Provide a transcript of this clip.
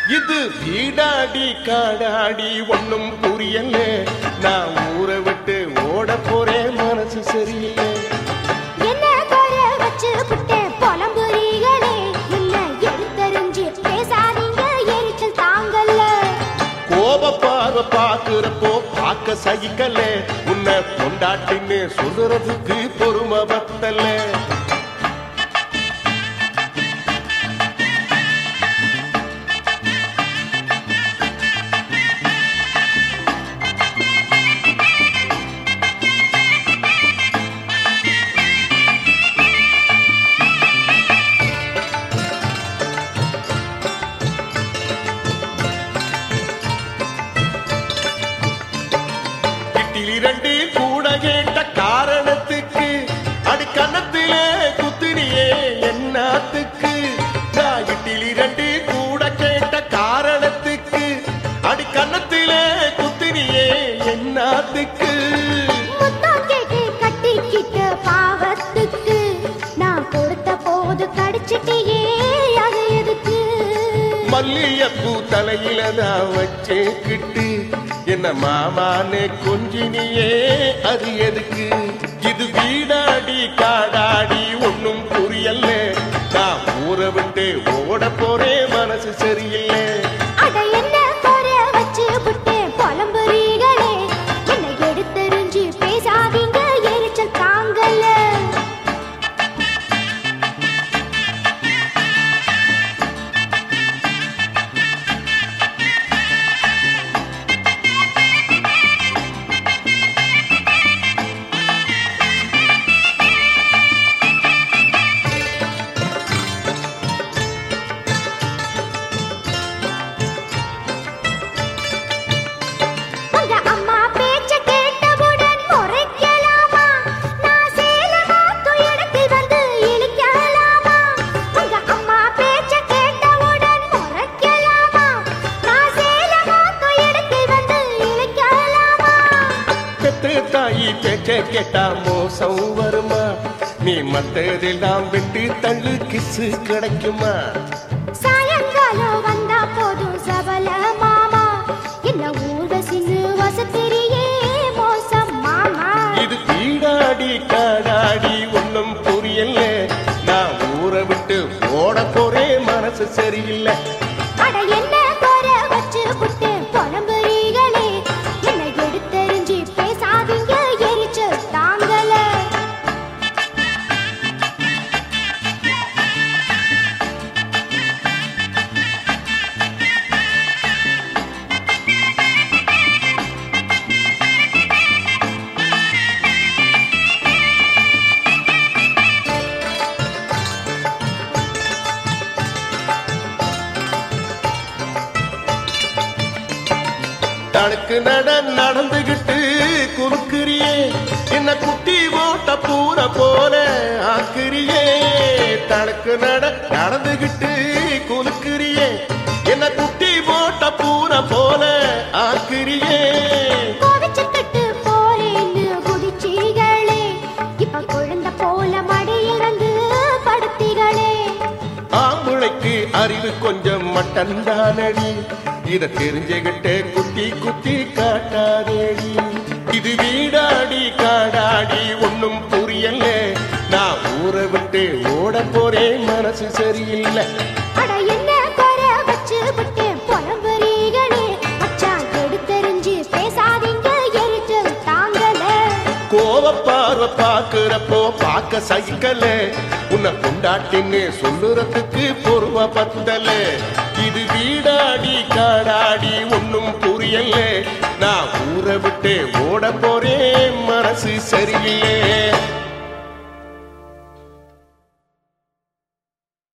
இது வீடாடி காடாடி ஒண்ணும் புரியல நான் ஊரை விட்டு ஓட போறேன் மனசு சரியில்லை என்ன குறை வச்சு புட்டேன் புலம்புறீங்களே என்ன எடுத்தறிஞ்சு பேசாதீங்க எரிச்சல் தாங்கல்ல கோப பார்வை பாக்குறப்போ பார்க்க சகிக்கல உன்னை கொண்டாட்டின்னு சொல்றதுக்கு பொறுமை பத்தல வீட்டில் இரண்டு கூட கேட்ட காரணத்துக்கு அடி கன்னத்திலே குத்திரியே என்னத்துக்கு நான் வீட்டில் இரண்டு கூட கேட்ட காரணத்துக்கு அடி கன்னத்திலே குத்திரியே என்னத்துக்கு முத்தம் கேட்டு கட்டிக்கிட்ட பாவத்துக்கு நான் கொடுத்த போது கடிச்சிட்டியே அது எதுக்கு மல்லியப்பூ தலையில தான் வச்சேக்கிட்டு என்ன மாமானே கொஞ்சினியே அது எதுக்கு இது வீடாடி காடாடி ஒண்ணும் புரியல நான் ஊரை விட்டு ஓட போறேன் மனசு சரியில்லை அட என்ன குறை வச்சு புட்டேன் புலம்புறீங்களே என்ன எடுத்தறிஞ்சு பேசாதீங்க எரிச்சல் தாங்கல்ல உங்க அம்மா பேச்ச கேட்டவுடன் முறைக்கலாமா நான் சேலமாத்து இடத்தில் வந்து இழிக்கலாமா உங்க அம்மா பேச்ச கேட்டவுடன் முறைக்கலாமா நான் சேலமாத்து இடத்தில் வந்து இழிக்கலாமா பெத்து தாயி பேச்ச கேட்டா மோசம் வருமா நீ மத்ததெல்லாம் விட்டு தள்ளு கிசு கிடைக்குமா சாயங்காலம் வந்தா போதும் சபல மாமா என்ன ஊர்வசின்னு வசத்திரியே மோசம் மாமா இது வீடாடி காடாடி ஒண்ணும் புரியல நான் ஊரை விட்டு ஓட போறேன் மனசு சரியில்லை அட என்ன குறை வச்சு புட்டு புலம்புறீங்களே என்ன எடுத்தறிஞ்சு பேசாதீங்க எரிச்சல் தாங்கல தனக்கு நட நடந்துகிட்டு குறுக்குறியே என்ன குட்டி ஓட்ட பூர போல ஆக்குறியே தனக்கு நட நடந்துகிட்டு குலுக்குறியே என்ன குட்டி போட்ட பூர போல ஆக்குறியே கோவிச்சுக்கிட்டு போறேன்னு குதிச்சீங்களே இப்ப குழந்தை போல மடியில் வந்து படுத்தீங்களே ஆம்பளைக்கு அறிவு கொஞ்சம் மட்டந்தானடி இத தெரிஞ்சுகிட்டே குத்தி குத்தி காட்டாதேடி இது வீடாடி காடாடி ஒண்ணும் புரியல நான் ஊரை விட்டு ஓட போறேன் மனசு சரியில்லை அட என்ன குறை வச்சு விட்டு புலம்புறீங்களே மச்சான் எடுத்தறிஞ்சு பேசாதீங்க எரிச்சல் தாங்கல கோவப்பார்வை பாக்குறப்போ பார்க்க சகிக்கல உன்னை கொண்டாட்டின்னு சொல்லுறதுக்கு பொறுமை பத்தல இது வீடாடி காடாடி ஒண்ணும் புரியல நான் ஊரை விட்டு ஓட போறேன் மனசு சரியில்லை